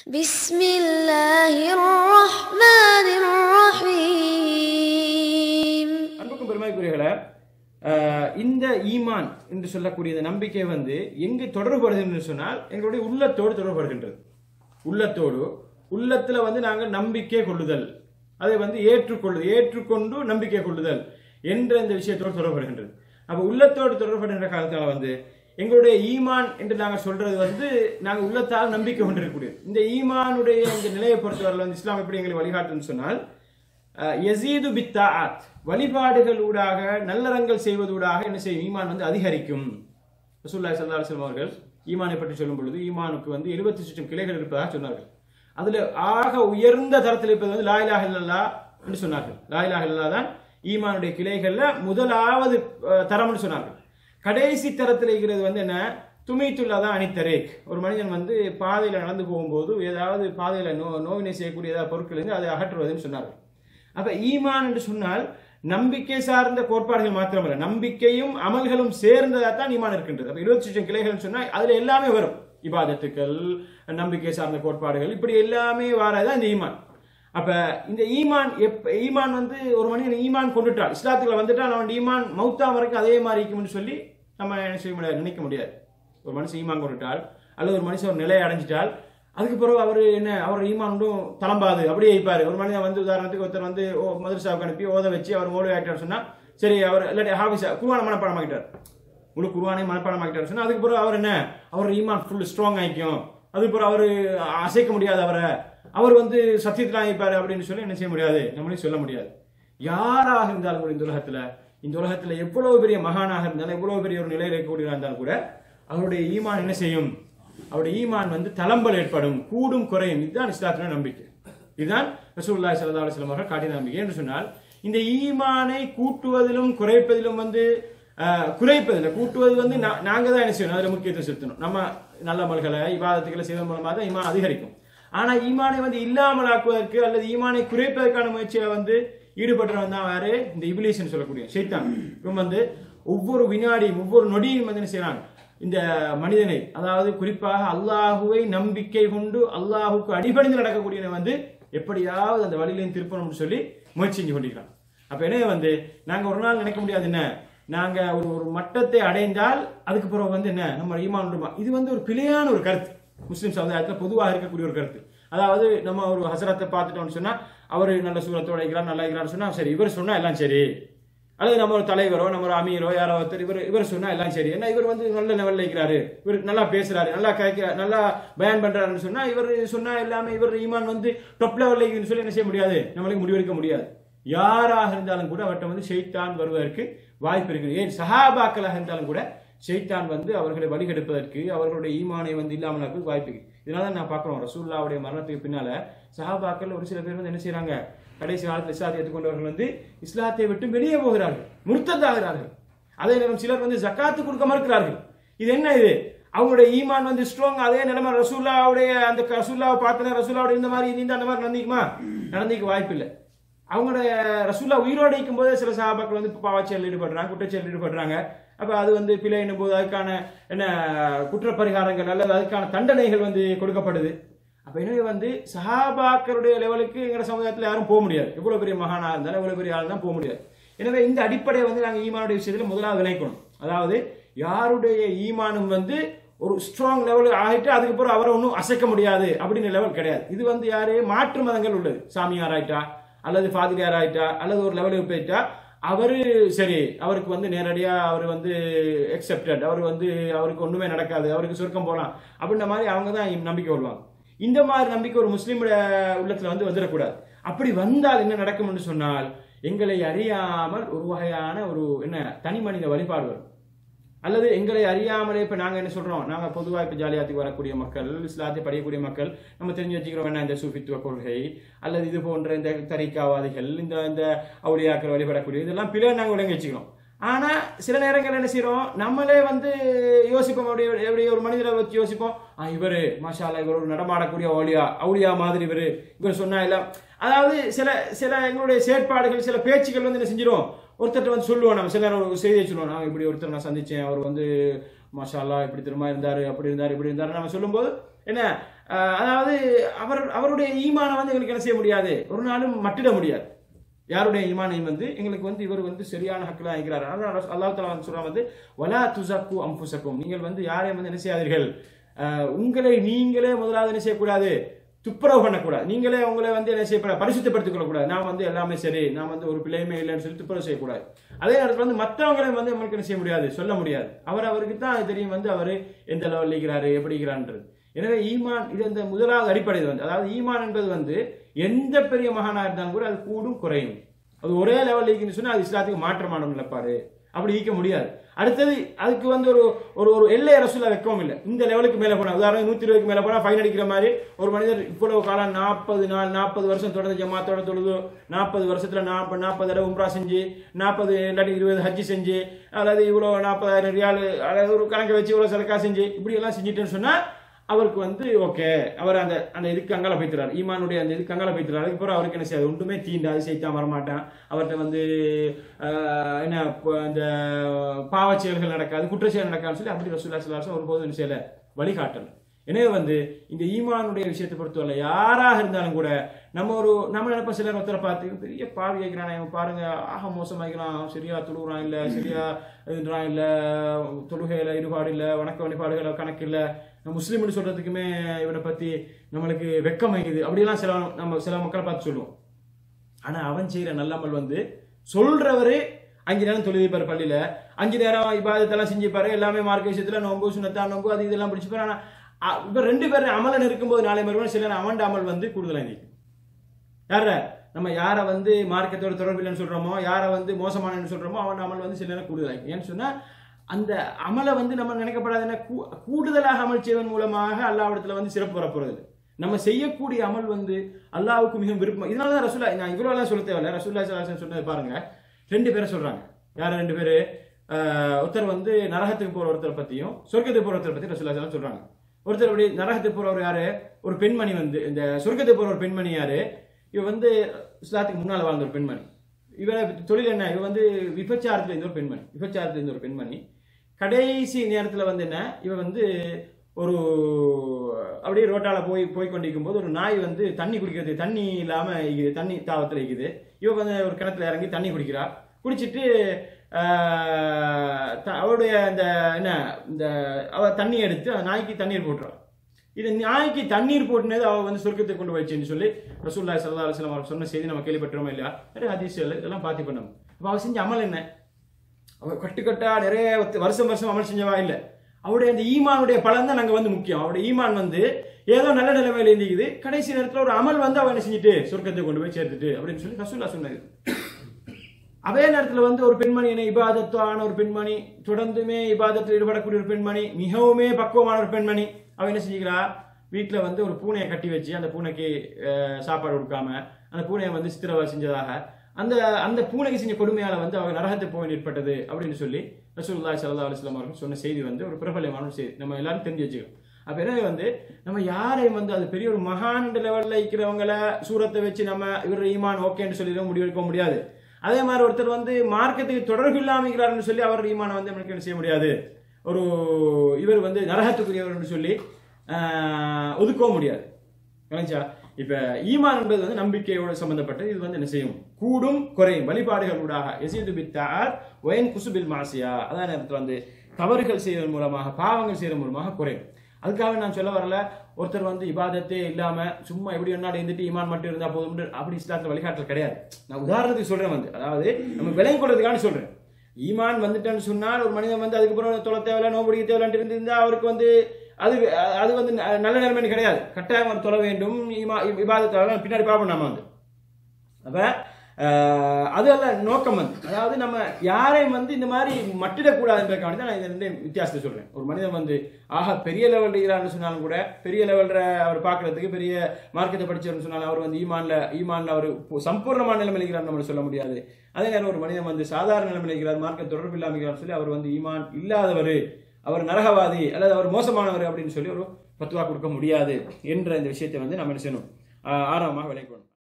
بسم الله الرحمن الرحيم அன்புக்கும் பெருமைக்குரியர்களே அஹ், இந்த ஈமான் என்று சொல்லக்கூடிய இந்த நம்பிக்கை வந்து எங்கு தொடர்புபடுது என்று சொன்னால் எங்களுடைய உள்ளத்தோடு தொடர்புபடுகின்றது உள்ளத்தோடு உள்ளத்துல வந்து நாங்கள் நம்பிக்கை கொள்ளுதல் அதை வந்து ஏற்றுக்கொள்ளுதல் ஏற்றுக்கொண்டு நம்பிக்கை கொள்ளுதல் என்ற இந்த விஷயத்தோடு தொடர்புபடுகின்றது அப்ப உள்ளத்தோடு தொடர்படுகின்ற காலத்தால வந்து எங்களுடைய ஈமான் என்று நாங்கள் சொல்றது வந்து நாங்கள் உள்ளத்தால் நம்பிக்கை கொண்டிருக்கக்கூடியது இந்த ஈமானுடைய இந்த நிலையை பொறுத்தவரை வந்து இஸ்லாம் எப்படி எங்களை வழிகாட்டுன்னு சொன்னால் அஹ், யசீது பித்தாத் வழிபாடுகளூடாக நல்லறங்கள் செய்வதூடாக என்ன செய்யும் ஈமான் வந்து அதிகரிக்கும் ரசூலுல்லாஹி ஸல்லல்லாஹு அலைஹி வஸல்லம் அவர்கள் ஈமானை பற்றி சொல்லும் பொழுது ஈமானுக்கு வந்து எழுபத்தி சுற்றம் கிளைகள் இருப்பதாக சொன்னார்கள் அதுல ஆக உயர்ந்த தரத்தில் இருப்பது வந்து லா இலாஹ இல்லல்லாஹ் என்று சொன்னார்கள் லா இலாஹ இல்லல்லாஹ் தான் ஈமானுடைய கிளைகள்ல முதலாவது அஹ், தரம்னு சொன்னார்கள் கடைசி தரத்தில் இருக்கிறது வந்து என்ன துமைத்துள்ளா தான் அணித்தரேக் ஒரு மனிதன் வந்து பாதையில நடந்து போகும்போது ஏதாவது பாதையில நோ நோவினை செய்யக்கூடிய ஏதாவது பொருட்கள் இருந்து அதை அகற்றுவதுன்னு சொன்னார்கள் அப்ப ஈமான் என்று சொன்னால் நம்பிக்கை சார்ந்த கோட்பாடுகள் மாத்திரமல்ல நம்பிக்கையும் அமல்களும் சேர்ந்ததா தான் ஈமான் இருக்கின்றது அப்ப இருபத்தி லட்சம் கிளைகள் சொன்னா அதுல எல்லாமே வரும் இபாதத்துக்கள் நம்பிக்கை சார்ந்த கோட்பாடுகள் இப்படி எல்லாமே வாரதான் இந்த ஈமான் அப்ப இந்த ஈமான் எப்ப ஈமான் வந்து ஒரு மனிதன் ஈமான் கொண்டுட்டால் இஸ்லாத்துக்குள்ள வந்துட்டால் அவன் ஈமான் மௌத்தா வரைக்கும் அதே மாதிரி இருக்கும்னு சொல்லி நம்ம என்ன செய்ய முடியாது நினைக்க முடியாது ஒரு மனுஷன் ஈமான் கொண்டுட்டால் அல்லது ஒரு மனுஷன் ஒரு நிலையை அடைஞ்சிட்டால் அதுக்கு பிறகு அவர் என்ன அவர் ஈமான் ஒன்றும் தளம்பாது அப்படியே இருப்பாரு ஒரு மனிதன் வந்து உதாரணத்துக்கு ஒருத்தர் வந்து ஓ மதுரசாவுக்கு அனுப்பி ஓத வச்சு அவர் மோடி ஆகிட்டார் சொன்னா சரி அவர் இல்லாட்டி ஹாபிஸா குருவான மனப்பாடம் ஆகிட்டார் முழு குருவானை மனப்பாடம் ஆகிட்டார் சொன்னா அதுக்கு பிறகு அவர் என்ன அவர் ஈமான் ஃபுல் ஸ்ட்ராங் ஆகிக்கும் அதுக்கு பிறகு அவர் அசைக்க முடியாது அவரை அவர் வந்து சத்தியத்தில் இருப்பாரு அப்படின்னு சொல்லி என்ன செய்ய முடியாது நம்மளையும் சொல்ல முடியாது யாராக இருந்தாலும் கூட இந்த உலகத்துல இந்த உலகத்துல எவ்வளவு பெரிய மகானாக இருந்தாலும் எவ்வளவு பெரிய ஒரு நிலையில் இருக்கக்கூடியவராக இருந்தாலும் கூட அவருடைய ஈமான் என்ன செய்யும் அவருடைய ஈமான் வந்து தளம்பல் ஏற்படும் கூடும் குறையும் இதுதான் இஸ்லாத்தின நம்பிக்கை இதுதான் ரசூலுல்லாஹி ஸல்லல்லாஹு அலைஹி வஸல்லம் அவர்கள் காட்டின நம்பிக்கை என்று சொன்னால் இந்த ஈமானை கூட்டுவதிலும் குறைப்பதிலும் வந்து அஹ், குறைப்பதில்லை கூட்டுவது வந்து நா- நாங்க தான் என்ன செய்யணும் அதுல முக்கியத்துவம் செலுத்தணும் நம்ம நல்ல மல்களை இபாதத்துக்களை செய்வதன் மூலமாக தான் ஈமான் அதிகரிக்கும் ஆனா ஈமானை வந்து இல்லாமலாக்குவதற்கு அல்லது ஈமானை குறைப்பதற்கான முயற்சியில வந்து ஈடுபடுறவன் தான் வேறு இந்த இபிலிஷன் சொல்லக்கூடிய ஷைத்தான் இவன் வந்து ஒவ்வொரு வினாடியும் ஒவ்வொரு நொடியும் வந்து என்ன செய்யறான் இந்த மனிதனை அதாவது குறிப்பாக அல்லாஹுவை நம்பிக்கை கொண்டு அல்லாஹுக்கு அடிபணிந்து நடக்கக்கூடியவன் வந்து எப்படியாவது அந்த வழியிலையும் திருப்பணும்னு சொல்லி முயற்சி செஞ்சு கொண்டிருக்கிறான் அப்ப எனவே வந்து நாங்க ஒரு நாள் நினைக்க முடியாது என்ன நாங்க ஒரு ஒரு மட்டத்தை அடைந்தால் அதுக்கு பிறகு வந்து என்ன நம்ம ஈமான் உண்டுமா இது வந்து ஒரு பிழையான ஒரு கருத்து முஸ்லிம் சமுதாயத்தில் பொதுவாக இருக்கக்கூடிய ஒரு கருத்து அதாவது நம்ம ஒரு ஹசரத்தை பார்த்துட்டோம்னு சொன்னா அவர் நல்ல சூரத்தோட இருக்கிறார் நல்லா இருக்கிறான்னு சொன்னா சரி இவர் சொன்னா எல்லாம் சரி அல்லது நம்ம ஒரு தலைவரோ நம்ம ஒரு அமீரோ யாரோ ஒருத்தர் இவர் இவர் சொன்னா எல்லாம் சரி ஏன்னா இவர் வந்து நல்ல லெவல்ல இருக்கிறாரு இவர் நல்லா பேசுறாரு நல்லா கேட்கிறார் நல்லா பயன் பண்றாருன்னு சொன்னா இவர் சொன்னா எல்லாமே இவர் ஈமான் வந்து டாப் லெவல்ல இருக்குன்னு சொல்லி என்ன செய்ய முடியாது நம்மளுக்கு முடிவெடுக்க முடியாது யாராக இருந்தாலும் கூட அவர்கிட்ட வந்து ஷெய்தான் வருவதற்கு வாய்ப்பு இருக்குது ஏன் சஹாபாக்களாக இருந்தாலும் கூட ஷெய்தான் வந்து அவர்களை வழிகெடுப்பதற்கு அவர்களுடைய ஈமானை வந்து இல்லாமலாக்கு வாய்ப்பு இருக்கு இதனால தான் நான் பார்க்குறோம் ரசூல்லாவுடைய மரணத்துக்கு பின்னால சஹாபாக்கள் ஒரு சில பேர் வந்து என்ன செய்றாங்க கடைசி காலத்தில் இஸ்லாத்தை ஏற்றுக்கொண்டவர்கள் வந்து இஸ்லாத்தை விட்டு வெளியே போகிறார்கள் முர்த்ததாகிறார்கள் அதே நேரம் சிலர் வந்து ஜக்காத்து கொடுக்க மறுக்கிறார்கள் இது என்ன இது அவங்களுடைய ஈமான் வந்து ஸ்ட்ராங் அதே நிலைமை ரசூல்லாவுடைய அந்த ரசூல்லாவை பார்த்தன ரசூல்லாவுடைய இந்த மாதிரி இந்த அந்த மாதிரி நடந்திக்குமா நடந்திக்க வாய்ப்பு இல்லை அவங்களுடைய ரசூல்லா உயிரோடு இருக்கும் போதே சில சகாபாக்கள் வந்து பாவச்செயல் ஈடுபடுறாங்க குற்றச்செயல் ஈடுபடுறாங்க அப்ப அது வந்து பிழை என்னும் போது அதுக்கான என்ன குற்றப்பரிகாரங்கள் அல்லது அதுக்கான தண்டனைகள் வந்து கொடுக்கப்படுது அப்ப எனவே வந்து சஹாபாக்களுடைய லெவலுக்கு எங்க சமுதாயத்துல யாரும் போக முடியாது எவ்வளவு பெரிய மகானா இருந்தாலும் எவ்வளவு பெரிய ஆள் தான் போக முடியாது எனவே இந்த அடிப்படையை வந்து நாங்க ஈமானுடைய விஷயத்துல முதலாவது விளைக்கணும் அதாவது யாருடைய ஈமானும் வந்து ஒரு ஸ்ட்ராங் லெவல் ஆகிட்டு அதுக்கப்புறம் அவரை ஒன்றும் அசைக்க முடியாது அப்படின்னு லெவல் கிடையாது இது வந்து யாரு மாற்று மதங்கள் உள்ளது சாமியார் ஆயிட்டா அல்லது ஃபாதிரியார் ஆயிட்டா அல்லது ஒரு லெவலுக்கு போயிட்டா அவரு சரி அவருக்கு வந்து நேரடியா அவர் வந்து எக்ஸெப்டட் அவர் வந்து அவருக்கு ஒண்ணுமே நடக்காது அவருக்கு சொர்க்கம் போலாம் அப்படின்ற மாதிரி அவங்க தான் நம்பிக்கை கொள்வாங்க இந்த மாதிரி நம்பிக்கை ஒரு முஸ்லீமுடைய உள்ளத்துல வந்து வந்துடக்கூடாது அப்படி வந்தால் என்ன நடக்கும்னு சொன்னால் எங்களை அறியாமல் ஒரு வகையான ஒரு என்ன தனி மனித வழிபாடு வரும் அல்லது எங்களை அறியாமலே இப்ப நாங்க என்ன சொல்றோம் நாங்க பொதுவா இப்ப ஜாலியாத்துக்கு வரக்கூடிய மக்கள் இஸ்லாத்தை படிக்கக்கூடிய மக்கள் நம்ம தெரிஞ்சு வச்சுக்கிறோம் என்ன இந்த சூஃபித்துவ கொள்கை அல்லது இது போன்ற இந்த தரிக்காவாதிகள் இந்த இந்த அவுளியாக்கள் வழிபடக்கூடிய இதெல்லாம் பிழை நாங்க விளங்கி வச்சுக்கிறோம் ஆனா சில நேரங்கள் என்ன செய்யறோம் நம்மளே வந்து யோசிப்போம் அப்படி எப்படி ஒரு மனிதரை வச்சு யோசிப்போம் ஆ இவரு மாஷாலா இவர் ஒரு நடமாடக்கூடிய அவுளியா அவுளியா மாதிரி இவரு இவர் சொன்னா எல்லாம் அதாவது சில சில எங்களுடைய செயற்பாடுகள் சில பேச்சுக்கள் வந்து என்ன செஞ்சிடும் ஒருத்தர் வந்து சொல்லுவோம் நம்ம சில நேரம் ஒரு செய்தியை சொல்லுவோம் நான் இப்படி ஒருத்தர் நான் சந்திச்சேன் அவர் வந்து மாஷா அல்லாஹ் இப்படி திரும்ப இருந்தாரு அப்படி இருந்தாரு இப்படி இருந்தாரு நம்ம சொல்லும்போது என்ன ஆஹ் அதாவது அவர் அவருடைய ஈமானை வந்து எங்களுக்கு என்ன செய்ய முடியாது ஒரு நாளும் மட்டிட முடியாது யாருடைய ஈமானையும் வந்து எங்களுக்கு வந்து இவர் வந்து சரியான ஹக்கில் ஆகிறார் அதான் அல்லாஹ் தாலா வந்து சொல்றான் வந்து வலா துசக்கு அம்புசக்கும் நீங்கள் வந்து யாரையும் வந்து என்ன செய்யாதீர்கள் ஆஹ் உங்களை நீங்களே முதலாவது என்ன செய்யக்கூடாது துப்புரவு பண்ணக்கூடாது நீங்களே உங்களை வந்து என்ன செய்யக்கூடாது பரிசுத்தப்படுத்திக் கொள்ளக்கூடாது நான் வந்து எல்லாமே சரி நான் வந்து ஒரு பிள்ளையுமே இல்லைன்னு சொல்லி துப்புரவு செய்யக்கூடாது அதே நேரத்தில் வந்து மற்றவங்களை வந்து நம்மளுக்கு என்ன செய்ய முடியாது சொல்ல முடியாது அவர் அவருக்கு தான் அது தெரியும் வந்து அவர் எந்த லெவலில் இருக்கிறாரு எப்படி இருக்கிறான்றது எனவே ஈமான் இது இந்த முதலாவது அடிப்படை இது வந்து அதாவது ஈமான் என்பது வந்து எந்த பெரிய மகானா இருந்தாலும் கூட அது கூடும் குறையும் அது ஒரே லெவலில் இருக்குன்னு சொன்னா அது இஸ்லாத்துக்கு மாற்றமான நிலப்பாடு அப்படி ஈக்க முடியாது அடுத்தது அதுக்கு வந்து ஒரு ஒரு ஒரு எல்லை அரசுல வைக்கவும் இல்லை இந்த லெவலுக்கு மேல போனா உதாரணம் நூத்தி இருபதுக்கு மேல போனா ஃபைன் அடிக்கிற மாதிரி ஒரு மனிதர் இவ்வளவு காலம் நாற்பது நாள் நாற்பது வருஷம் தொடர்ந்து ஜமாத்தோட தொழுது நாற்பது வருஷத்துல நாற்பது நாற்பது தடவை உம்ரா செஞ்சு நாற்பது இல்லாட்டி இருபது ஹஜ்ஜி செஞ்சு அல்லது இவ்வளவு நாற்பதாயிரம் ரியால் அல்லது ஒரு கணக்கை வச்சு இவ்வளவு சரக்கா செஞ்சு இப்படி எல்லாம் செஞ்சுட்டேன்னு சொன்னா அவருக்கு வந்து ஓகே அவர் அந்த அந்த இதுக்கு அங்கால போய்த்துறாரு ஈமானுடைய அந்த இதுக்கு அங்கால போய்த்துறாரு அதுக்கப்புறம் அவருக்கு என்ன செய்யாது ஒன்றுமே தீண்டாது செய்தான் வரமாட்டான் அவர்கிட்ட வந்து ஆஹ், என்ன ப- அந்த பாவச் செயல்கள் நடக்காது குற்ற செயல் நடக்காதுன்னு சொல்லி அப்படி ரசூல்லா சல்லாஹ் ஒருபோதும் என்ன செய்யல வழிகாட்டல எனவே வந்து இந்த ஈமானுடைய விஷயத்தை பொறுத்தவரை யாராக இருந்தாலும் கூட நம்ம ஒரு நம்ம நினைப்ப சிலர் ஒருத்தரை பார்த்து பெரிய பாவி வைக்கிறான் இவன் பாருங்க ஆக மோசமாக்கிறான் சரியா தொழுகிறான் இல்ல சரியா இதுன்றான் இல்ல தொழுகையில ஈடுபாடு இல்ல வணக்க வழிபாடுகள கணக்கு இல்ல நம்ம முஸ்லீம்னு சொல்றதுக்குமே இவனை பத்தி நம்மளுக்கு வெக்கம் வைக்குது அப்படியெல்லாம் சில நம்ம சில மக்களை பார்த்து சொல்லுவோம் ஆனா அவன் செய்யற நல்லமல் வந்து சொல்றவரு அஞ்சு நேரம் தொழுதிப்பார் பள்ளியில அஞ்சு நேரம் இபாதத்தெல்லாம் செஞ்சுப்பாரு எல்லாமே மார்க்க விஷயத்துல நோம்பு சுனத்தா நோம்பு அது இதெல்லாம் பிடிச்சிப்பாரு ஆனா அ- இப்ப ரெண்டு பேரும் அமலன் இருக்கும்போது நாளை மறுபடியும் சில அவன் அமல் வந்து கூடுதலா நிற்கும் யார நம்ம யாரை வந்து மார்க்கத்தோட தொடர்பு இல்லைன்னு சொல்றோமோ யாரை வந்து மோசமானன்னு சொல்றோமோ அவன் அமல் வந்து சில நேரம் கூடுதலாகும் ஏன்னு சொன்னா அந்த அமலை வந்து நம்ம நினைக்கப்படாதுன்னா கூ- கூடுதலாக அமல் செய்வதன் மூலமாக அல்லாவிடத்துல வந்து சிறப்பு வரப்போறது இல்லை. நம்ம செய்யக்கூடிய அமல் வந்து அல்லாவுக்கு மிகவும் விருப்பம் இதனால தான் ரசூல்லா நான் இவ்வளோ எல்லாம் சொல்ல தேவையில்ல ரசூல்லா சலாசன் சொன்னது பாருங்க ரெண்டு பேரை சொல்றாங்க யார் ரெண்டு பேரு ஆஹ், ஒருத்தர் வந்து நரகத்துக்கு போற ஒருத்தரை பத்தியும் சொர்க்கத்துக்கு போற ஒருத்தரை பத்தி ரசூல்லா சலாம் சொல்றாங்க ஒருத்தர் அப்படி நரகத்துக்கு போறவர் யாரு ஒரு பெண்மணி வந்து இந்த சொர்க்கத்துக்கு போற ஒரு பெண்மணி யாரு இவ வந்து இஸ்லாத்துக்கு முன்னால வாழ்ந்த ஒரு பெண்மணி இவ தொழில் என்ன இவ வந்து விபச்சாரத்துல இருந்த ஒரு பெண்மணி விபச்சாரத்துல இருந்த ஒரு பெண்மணி கடைசி நேரத்துல வந்து என்ன இவ வந்து ஒரு அப்படியே ரோட்டால போய் போய் கொண்டிருக்கும் போது ஒரு நாய் வந்து தண்ணி குடிக்கிறது தண்ணி இல்லாம இருக்குது தண்ணி தாவத்துல இருக்குது இவ வந்து ஒரு கிணத்துல இறங்கி தண்ணி குடிக்கிறா குடிச்சிட்டு ஆஹ், த- அவருடைய அந்த என்ன இந்த அவ தண்ணி எடுத்து அந்த நாய்க்கு தண்ணீர் போட்டுறா இது நாய்க்கு தண்ணீர் போட்டுனது அவ வந்து சொர்க்கத்துக்கு கொண்டு போயிடுச்சுன்னு சொல்லி ரசூல்லாய் சல்லா அலுவலம் அவர் சொன்ன செய்தி நம்ம கேள்விப்பட்டிருமோ இல்லையா நிறைய ஹதீஸ்கள் இதெல்லாம் பார்த்து பண்ணோம் அப்போ அவ செஞ்ச அமல் என்ன அவ கட்டுக்கட்டா நிறைய வத்து- வருஷம் வருஷம் அமல் செஞ்சவா இல்ல அவருடைய அந்த ஈமானுடைய பலன் தான் நாங்க வந்து முக்கியம் அவருடைய ஈமான் வந்து ஏதோ நல்ல நிலைமையில இருந்துக்குது கடைசி நேரத்துல ஒரு அமல் வந்து அவன் என்ன செஞ்சுட்டு சொர்க்கத்துக்கு கொண்டு போய் சேர்த்துட்டு அப்படின்னு சொல்லி ரசூல்லா சொன்னாரு அதே நேரத்துல வந்து ஒரு பெண்மணி என்ன இபாதத்தான ஒரு பெண்மணி தொடர்ந்துமே இபாதத்தில் ஈடுபடக்கூடிய ஒரு பெண்மணி மிகவுமே பக்குவமான ஒரு பெண்மணி அவ என்ன செஞ்சுக்கிறா வீட்டுல வந்து ஒரு பூனையை கட்டி வச்சு அந்த பூனைக்கு அஹ், சாப்பாடு கொடுக்காம அந்த பூனையை வந்து சித்திரவதை செஞ்சதாக அந்த அந்த பூனைக்கு செஞ்ச கொடுமையால வந்து அவங்க நரகத்துக்கு போய் ஏற்பட்டது அப்படின்னு சொல்லி ரசூலுல்லாஹி ஸல்லல்லாஹு அலைஹி வஸல்லம் அவர்கள் சொன்ன செய்தி வந்து ஒரு பிரபலமான ஒரு செய்தி நம்ம எல்லாரும் தெரிஞ்சு வச்சுக்கணும் அப்ப எனவே வந்து நம்ம யாரையும் வந்து அது பெரிய ஒரு மகான் லெவல்ல இருக்கிறவங்கள சூரத்தை வச்சு நம்ம இவர் ஈமான் ஓகேன்னு சொல்லி முடிவெடுக்க முடியாது அதே மாதிரி ஒருத்தர் வந்து மார்க்கத்துக்கு தொடர்பு இல்லாம இருக்கிறாருன்னு சொல்லி அவர் ஈமானை வந்து நம்மளுக்கு என்ன செய்ய முடியாது ஒரு இவர் வந்து நரகத்துக்குரியவர்னு சொல்லி ஆஹ், ஒதுக்கவும் முடியாது கவனிச்சா இப்ப ஈமான் என்பது வந்து நம்பிக்கையோடு சம்பந்தப்பட்டது இது வந்து என்ன செய்யும் கூடும் குறையும் வழிபாடுகள் ஊடாக எசிது பித்தார் ஒயன் குசுபில் மாசியா அதான் நேரத்தில் வந்து தவறுகள் செய்வதன் மூலமாக பாவங்கள் செய்வதன் மூலமாக குறையும் அதுக்காக நான் சொல்ல வரல ஒருத்தர் வந்து இபாதத்தே இல்லாம சும்மா எப்படி வேணாலும் இருந்துட்டு ஈமான் மட்டும் இருந்தா போதும் அப்படி இஸ்லாத்துல வழிகாட்டல் கிடையாது நான் உதாரணத்துக்கு சொல்றேன் வந்து அதாவது நம்ம விளங்கி கொள்றதுக்கான சொல்றேன் ஈமான் வந்துட்டேன்னு சொன்னால் ஒரு மனிதன் வந்து அதுக்கப்புறம் தொலை தேவையில்ல நோபடிக்க தேவையில்லான்ட்டு இருந்திருந்தா அவருக்கு வந்து அது அது வந்து ந- நல்ல நிலைமை கிடையாது கட்டாயம் அவர் தொலை வேண்டும் ஈமா இபாதத்தால பின்னாடி பார்ப்போம் நம்ம வந்து அப்ப ஆஹ், அது அல்ல நோக்கம் வந்து அதாவது நம்ம யாரையும் வந்து இந்த மாதிரி மட்டிடக்கூடாதுன்றதுக்காண்டி தான் நான் இந்த ரெண்டு வித்தியாசத்தை சொல்றேன் ஒரு மனிதன் வந்து ஆஹா பெரிய லெவல் இருக்கிறான்னு சொன்னாலும் கூட பெரிய லெவல்ல அவர் பார்க்கறதுக்கு பெரிய மார்க்கெட்டை படிச்சவர்னு சொன்னாலும் அவர் வந்து ஈமான்ல ஈமான்ல அவர் பு- சம்பூர்ணமான நிலைமையில் இருக்கிறார் நம்ம சொல்ல முடியாது அதே நேரம் ஒரு மனிதன் வந்து சாதாரண நிலைமையில் இருக்கிறார் மார்க்க தொடர்பு இல்லாமல் இருக்கிறார் சொல்லி அவர் வந்து ஈமான் இல்லாதவர் அவர் நரகவாதி அல்லது அவர் மோசமானவர் அப்படின்னு சொல்லி ஒரு பத்துவா கொடுக்க முடியாது என்ற இந்த விஷயத்தை வந்து நம்ம என்ன செய்யணும் ஆஹ் ஆரம்பமாக விளைக்கணும்